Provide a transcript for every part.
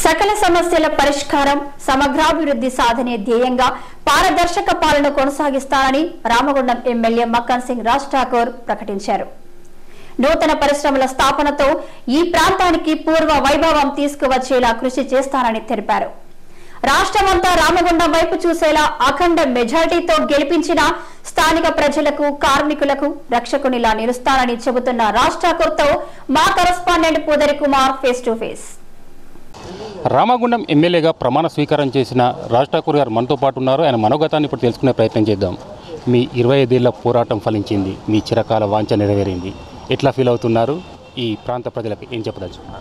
సకల సమస్యల పరిష్కారం సమగ్రాభివృద్ధి సాధనే ధ్యేయంగా పారదర్శక పాలన కొనసాగిస్తానని రామగుండం ఎమ్మెల్యే మక్కన్ సింగ్ రాజ్ ఠాకూర్ ప్రకటించారు నూతన పరిశ్రమల స్థాపనతో ఈ ప్రాంతానికి పూర్వ వైభవం తీసుకువచ్చేలా కృషి చేస్తానని తెలిపారు రాష్ట్రమంతా రామగుండం వైపు చూసేలా అఖండ మెజారిటీతో గెలిపించిన స్థానిక ప్రజలకు కార్మికులకు రక్షకునిలా నిలుస్తానని చెబుతున్న రాజ్ ఠాకూర్తో మా correspondent Poodari Kumar face to face Ramagundam ఎమ్మెల్యేగా ప్రమాణ స్వీకారం చేసిన రాజ్ ఠాకూర్ గారు మనతో పాటు ఉన్నారు ఆయన మనోగతాన్ని ఇప్పుడు తెలుసుకునే ప్రయత్నం చేద్దాం మీ ఇరవై ఐదేళ్ల పోరాటం ఫలించింది మీ చిరకాల వాంఛ నెరవేరింది ఎట్లా ఫీల్ అవుతున్నారు ఈ ప్రాంత ప్రజలకు ఏం చెప్పదలుచుకున్నారు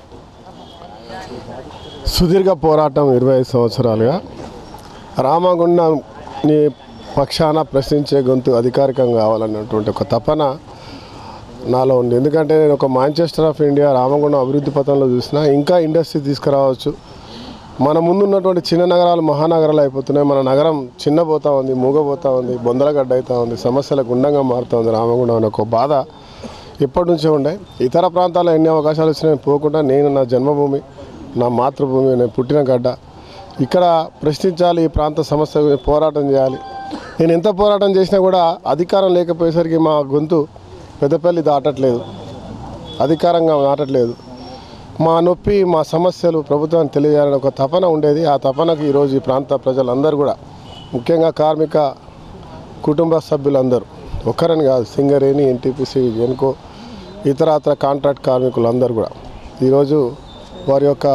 సుదీర్ఘ పోరాటం ఇరవై ఐదు సంవత్సరాలుగా రామగుండంని పక్షాన ప్రశ్నించే గొంతు అధికారికంగా కావాలన్నటువంటి ఒక తపన నాలో ఉంది ఎందుకంటే నేను ఒక మాంచెస్టర్ ఆఫ్ ఇండియా రామగుండం అభివృద్ధి పథంలో చూసినా ఇంకా ఇండస్ట్రీ తీసుకురావచ్చు మన ముందు ఉన్నటువంటి చిన్న నగరాలు మహానగరాలు అయిపోతున్నాయి మన నగరం చిన్నపోతా ఉంది మూగపోతా ఉంది బొందలగడ్డ అవుతా ఉంది సమస్యల గుండంగా మారుతూ ఉంది రామగుండం అనే ఒక బాధ ఎప్పటి నుంచో ఉండే ఇతర ప్రాంతాల్లో ఎన్ని అవకాశాలు వచ్చినాయి పోకుండా నేను నా జన్మభూమి నా మాతృభూమి నేను పుట్టిన గడ్డ ఇక్కడ ప్రశ్నించాలి ఈ ప్రాంత సమస్య గురించి పోరాటం చేయాలి నేను ఎంత పోరాటం చేసినా కూడా అధికారం లేకపోయేసరికి మా గొంతు పెద్దపల్లి దాటట్లేదు అధికారంగా దాటట్లేదు మా నొప్పి మా సమస్యలు ప్రభుత్వానికి తెలియజేయాలని ఒక తపన ఉండేది ఆ తపనకు ఈరోజు ఈ ప్రాంత ప్రజలందరూ కూడా ముఖ్యంగా కార్మిక కుటుంబ సభ్యులందరూ ఒక్కరని కాదు సింగరేణి ఎన్టీపీసీ ఎన్కో ఇతరత్ర కాంట్రాక్ట్ కార్మికులందరూ కూడా ఈరోజు వారి యొక్క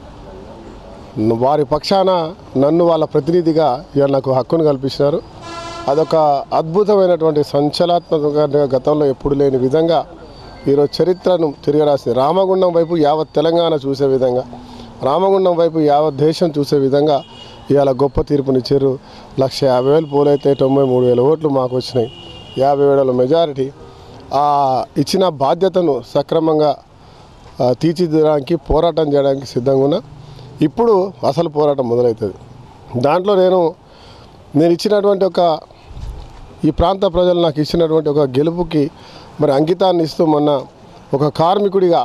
వారి పక్షాన నన్ను వాళ్ళ ప్రతినిధిగా ఇవాళ నాకు హక్కును కల్పించినారు అదొక అద్భుతమైనటువంటి సంచలనాత్మకంగా గతంలో ఎప్పుడు లేని విధంగా ఈరోజు చరిత్రను తిరగరాసింది రామగుండం వైపు యావత్ తెలంగాణ చూసే విధంగా రామగుండం వైపు యావత్ దేశం చూసే విధంగా ఇవాళ గొప్ప తీర్పునిచ్చారు లక్ష యాభై వేలు పోలైతే తొంభై మూడు వేల ఓట్లు మాకు వచ్చినాయి యాభై వేల మెజారిటీ ఆ ఇచ్చిన బాధ్యతను సక్రమంగా ఆ, తీర్చిదిద్దడానికి పోరాటం చేయడానికి సిద్ధంగా ఉన్నా ఇప్పుడు అసలు పోరాటం మొదలవుతుంది దాంట్లో నేను నేను ఇచ్చినటువంటి ఒక ఈ ప్రాంత ప్రజలు నాకు ఇచ్చినటువంటి ఒక గెలుపుకి మరి అంకితాన్ని ఇస్తూ మొన్న ఒక కార్మికుడిగా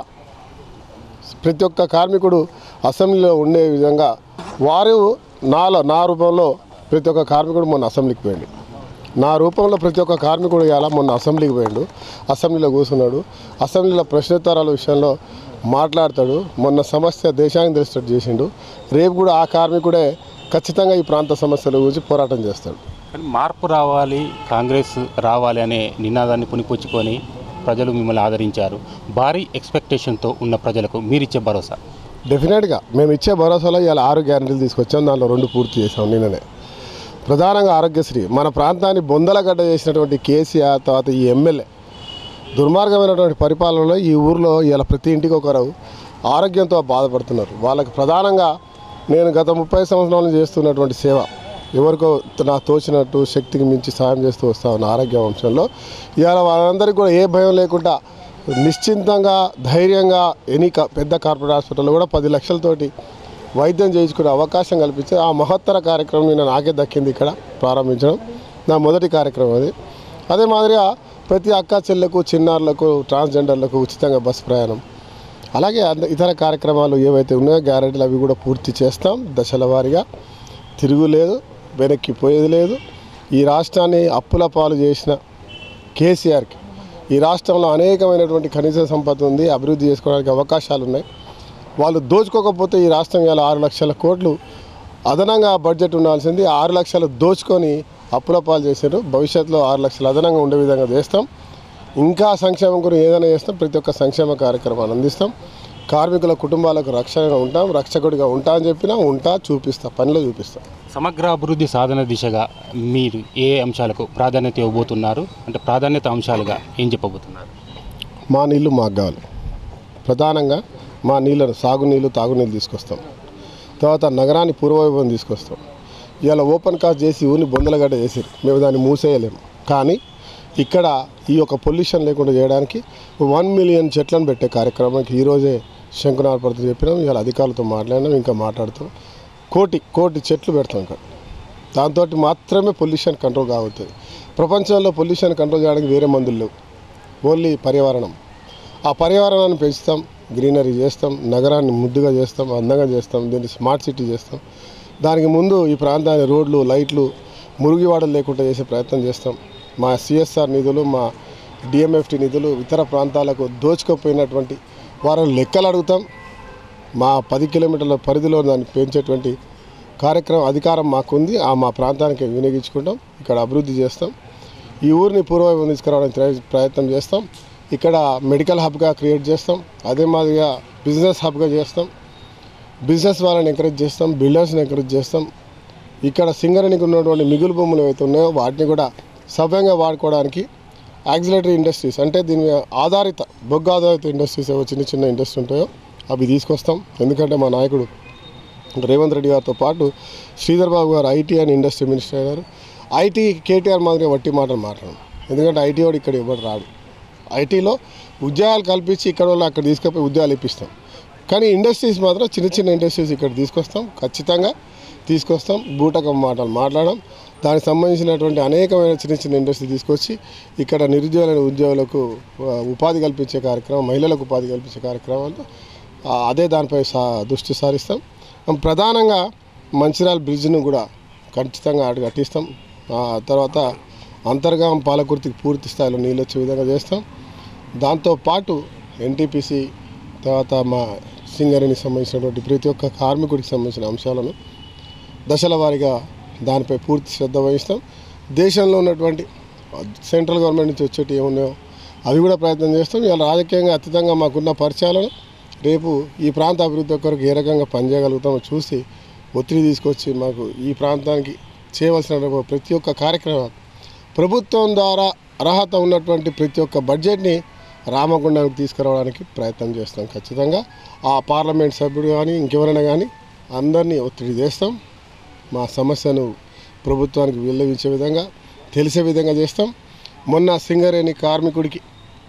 ప్రతి ఒక్క కార్మికుడు అసెంబ్లీలో ఉండే విధంగా వారు నాలో నా రూపంలో ప్రతి ఒక్క కార్మికుడు మొన్న అసెంబ్లీకి పోయిండు నా రూపంలో ప్రతి ఒక్క కార్మికుడు ఇవాళ మొన్న అసెంబ్లీకి పోయిండు అసెంబ్లీలో కూర్చున్నాడు అసెంబ్లీలో ప్రశ్నోత్తరాల విషయంలో మాట్లాడతాడు మొన్న సమస్య దేశానికి తెలిసినట్టు చేసిండు రేపు కూడా ఆ కార్మికుడే ఖచ్చితంగా ఈ ప్రాంత సమస్యల గురించి పోరాటం చేస్తాడు కానీ మార్పు రావాలి కాంగ్రెస్ రావాలి అనే నినాదాన్ని పునిపుచ్చుకొని ప్రజలు మిమ్మల్ని ఆదరించారు భారీ ఎక్స్పెక్టేషన్తో ఉన్న ప్రజలకు మీరిచ్చే భరోసా డెఫినెట్గా మేము ఇచ్చే భరోసాలో ఇవాళ ఆరు గ్యారెంటీలు తీసుకొచ్చాం దానిలో రెండు పూర్తి చేసాం నిన్ననే ప్రధానంగా ఆరోగ్యశ్రీ మన ప్రాంతాన్ని బొందలగడ్డ చేసినటువంటి కేసీఆర్ తర్వాత ఈ ఎమ్మెల్యే దుర్మార్గమైనటువంటి పరిపాలనలో ఈ ఊర్లో ఇలా ప్రతి ఇంటికి ఒకరు ఆరోగ్యంతో బాధపడుతున్నారు వాళ్ళకి ప్రధానంగా నేను గత ముప్పై సంవత్సరాల నుంచి చేస్తున్నటువంటి సేవ ఎవరికో నాకు తోచినట్టు శక్తికి మించి సాయం చేస్తూ వస్తా ఉన్న ఆరోగ్య అంశంలో ఇవాళ వాళ్ళందరికీ కూడా ఏ భయం లేకుండా నిశ్చింతంగా ధైర్యంగా ఎనీ కా- పెద్ద కార్పొరేట్ హాస్పిటల్లో కూడా పది లక్షలతోటి వైద్యం చేయించుకునే అవకాశం కల్పించి ఆ మహత్తర కార్యక్రమం నేను నాకే దక్కింది ఇక్కడ ప్రారంభించడం నా మొదటి కార్యక్రమం అది అదే మాదిరిగా ప్రతి అక్క చెల్లెకు చిన్నారులకు ట్రాన్స్జెండర్లకు ఉచితంగా బస్ ప్రయాణం అలాగే అంద- ఇతర కార్యక్రమాలు ఏవైతే ఉన్నాయో గ్యారెంటీలు అవి కూడా పూర్తి చేస్తాం దశల వారీగా తిరుగులేదు వెనక్కి పోయేది లేదు ఈ రాష్ట్రాన్ని అప్పుల పాలు చేసిన కేసీఆర్కి ఈ రాష్ట్రంలో అనేకమైనటువంటి ఖనిజ సంపద ఉంది అభివృద్ధి చేసుకోవడానికి అవకాశాలు ఉన్నాయి వాళ్ళు దోచుకోకపోతే ఈ రాష్ట్రం ఇవాళ ఆరు లక్షల కోట్లు అదనంగా బడ్జెట్ ఉండాల్సింది ఆరు లక్షలు దోచుకొని అప్పుల పాలు చేశారు భవిష్యత్తులో ఆరు లక్షలు అదనంగా ఉండే విధంగా చేస్తాం ఇంకా సంక్షేమం గురించి ఏదైనా చేస్తాం ప్రతి ఒక్క సంక్షేమ కార్యక్రమాలు అందిస్తాం కార్మికుల కుటుంబాలకు రక్షణగా ఉంటాం రక్షకుడిగా ఉంటా అని చెప్పినా ఉంటా చూపిస్తా పనిలో చూపిస్తాం సమగ్ర అభివృద్ధి సాధన దిశగా మీరు ఏ అంశాలకు ప్రాధాన్యత ఇవ్వబోతున్నారు అంటే ప్రాధాన్యత అంశాలుగా ఏం చెప్పబోతున్నారు మా నీళ్లు మాకు కావాలి ప్రధానంగా మా నీళ్ళను సాగునీళ్ళు తాగునీళ్ళు తీసుకొస్తాం తర్వాత నగరాన్ని పూర్వవైభవం తీసుకొస్తాం ఇవాళ ఓపెన్ కాస్ట్ చేసి ఊరిని బొందలగడ్డ చేసారు మేము దాన్ని మూసేయలేము కానీ ఇక్కడ ఈ యొక్క పొల్యూషన్ లేకుండా చేయడానికి వన్ మిలియన్ చెట్లను పెట్టే కార్యక్రమానికి ఈరోజే శంకునార్పడుతూ చెప్పినాం ఇవాళ అధికారులతో మాట్లాడినాం ఇంకా మాట్లాడుతాం కోటి కోటి చెట్లు పెడతాం ఇక్కడ దాంతో మాత్రమే పొల్యూషన్ కంట్రోల్ కావుతుంది ప్రపంచంలో పొల్యూషన్ కంట్రోల్ చేయడానికి వేరే మందులు లేవు ఓన్లీ పర్యావరణం ఆ పర్యావరణాన్ని పెంచుతాం గ్రీనరీ చేస్తాం నగరాన్ని ముద్దుగా చేస్తాం అందంగా చేస్తాం దీన్ని స్మార్ట్ సిటీ చేస్తాం దానికి ముందు ఈ ప్రాంతాన్ని రోడ్లు లైట్లు మురుగువాడలు లేకుండా చేసే ప్రయత్నం చేస్తాం మా సిఎస్ఆర్ నిధులు మా డిఎంఎఫ్టి నిధులు ఇతర ప్రాంతాలకు దోచుకుపోయినటువంటి వారిని లెక్కలు అడుగుతాం మా పది కిలోమీటర్ల పరిధిలో దాన్ని పెంచేటువంటి కార్యక్రమం అధికారం మాకుంది ఆ మా ప్రాంతానికి వినియోగించుకుంటాం ఇక్కడ అభివృద్ధి చేస్తాం ఈ ఊరిని పూర్వవైపు తీసుకురావడానికి ప్రయ- ప్రయత్నం చేస్తాం ఇక్కడ మెడికల్ హబ్గా క్రియేట్ చేస్తాం అదే మాదిరిగా బిజినెస్ హబ్గా చేస్తాం బిజినెస్ వాళ్ళని ఎంకరేజ్ చేస్తాం బిల్డర్స్ని ఎంకరేజ్ చేస్తాం ఇక్కడ సింగరేణికి ఉన్నటువంటి మిగులు భూములు ఏవైతే ఉన్నాయో వాటిని కూడా సవ్యంగా వాడుకోవడానికి యాక్సిలేటరీ ఇండస్ట్రీస్ అంటే దీని మీద ఆధారిత బొగ్గు ఆధారిత ఇండస్ట్రీస్ ఏవో చిన్న చిన్న ఇండస్ట్రీ ఉంటాయో అవి తీసుకొస్తాం ఎందుకంటే మా నాయకుడు రేవంత్ రెడ్డి గారితో పాటు శ్రీధర్ బాబు గారు ఐటీ అండ్ ఇండస్ట్రీ మినిస్టర్ అయినారు ఐటీ కేటీఆర్ మాదిరిగా వట్టి మాటలు మాట్లాడడం ఎందుకంటే ఐటీ వాడు ఇక్కడ ఇవ్వడు రాడు ఐటీలో ఉద్యోగాలు కల్పించి ఇక్కడ వాళ్ళు అక్కడ తీసుకుపోయి ఉద్యోగాలు ఇప్పిస్తాం కానీ ఇండస్ట్రీస్ మాత్రం చిన్న చిన్న ఇండస్ట్రీస్ ఇక్కడ తీసుకొస్తాం ఖచ్చితంగా తీసుకొస్తాం బూటకం మాటలు మాట్లాడడం దానికి సంబంధించినటువంటి అనేకమైన చిన్న చిన్న ఇండస్ట్రీ తీసుకొచ్చి ఇక్కడ నిరుద్యోగులైన ఉద్యోగులకు ఆ, ఉపాధి కల్పించే కార్యక్రమం మహిళలకు ఉపాధి కల్పించే కార్యక్రమాలు ఆ, అదే దానిపై సా దృష్టి సారిస్తాం ప్రధానంగా మంచిర్యాల బ్రిడ్జ్ను కూడా ఖచ్చితంగా అటు కట్టిస్తాం ఆ తర్వాత అంతర్గాం పాలకుర్తికి పూర్తి స్థాయిలో నీళ్ళు వచ్చే విధంగా చేస్తాం దాంతోపాటు ఎన్టీపీసీ తర్వాత మా సింగరేణికి సంబంధించినటువంటి ప్రతి ఒక్క కార్మికుడికి సంబంధించిన అంశాలను దశల వారీగా దానిపై పూర్తి శ్రద్ధ వహిస్తాం దేశంలో ఉన్నటువంటి సెంట్రల్ గవర్నమెంట్ నుంచి వచ్చేటి ఏమున్నాయో అవి కూడా ప్రయత్నం చేస్తాం ఇలా రాజకీయంగా అతీతంగా మాకున్న పరిచయాలను రేపు ఈ ప్రాంత అభివృద్ధి కొరకు ఏ రకంగా పనిచేయగలుగుతామో చూసి ఒత్తిడి తీసుకొచ్చి మాకు ఈ ప్రాంతానికి చేయవలసిన ప్రతి ఒక్క కార్యక్రమం ప్రభుత్వం ద్వారా అర్హత ఉన్నటువంటి ప్రతి ఒక్క బడ్జెట్ని రామగుండానికి తీసుకురావడానికి ప్రయత్నం చేస్తాం ఖచ్చితంగా ఆ పార్లమెంట్ సభ్యుడు కానీ ఇంకెవరైనా కానీ అందరినీ ఒత్తిడి చేస్తాం మా సమస్యను ప్రభుత్వానికి విల్లవించే విధంగా తెలిసే విధంగా చేస్తాం మొన్న సింగరేణి కార్మికుడికి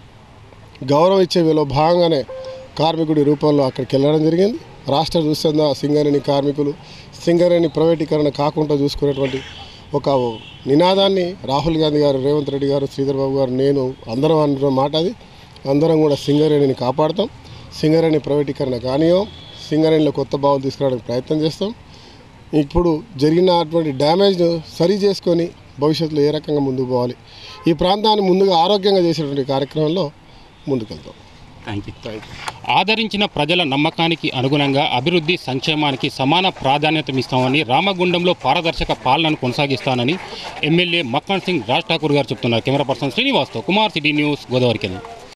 గౌరవం ఇచ్చే విలో భాగంగానే కార్మికుడి రూపంలో అక్కడికి వెళ్ళడం జరిగింది రాష్ట్ర చూస్తున్న సింగరేణి కార్మికులు సింగరేణి ప్రైవేటీకరణ కాకుండా చూసుకునేటువంటి ఒక నినాదాన్ని రాహుల్ గాంధీ గారు రేవంత్ రెడ్డి గారు శ్రీధర్ బాబు గారు నేను అందరం అంటున్న మాట అది అందరం కూడా సింగరేణిని కాపాడుతాం సింగరేణి ప్రైవేటీకరణ కానియో సింగరేణిలో కొత్త బావులు తీసుకురావడానికి ప్రయత్నం చేస్తాం ఇప్పుడు జరిగినటువంటి డ్యామేజ్ను సరి చేసుకొని భవిష్యత్తులో ఏ రకంగా ముందుకు పోవాలి ఈ ప్రాంతాన్ని ముందుగా ఆరోగ్యంగా చేసేటువంటి కార్యక్రమంలో ముందుకెళ్తాం థ్యాంక్ యూ థ్యాంక్ యూ ఆదరించిన ప్రజల నమ్మకానికి అనుగుణంగా అభివృద్ధి సంక్షేమానికి సమాన ప్రాధాన్యత ఇస్తామని రామగుండంలో పారదర్శక పాలనను కొనసాగిస్తానని ఎమ్మెల్యే మక్కన్ సింగ్ రాజ్ ఠాకూర్ గారు చెప్తున్నారు కెమెరా పర్సన్ శ్రీనివాస్తో కుమార్ సిటీ న్యూస్ గోదావరికి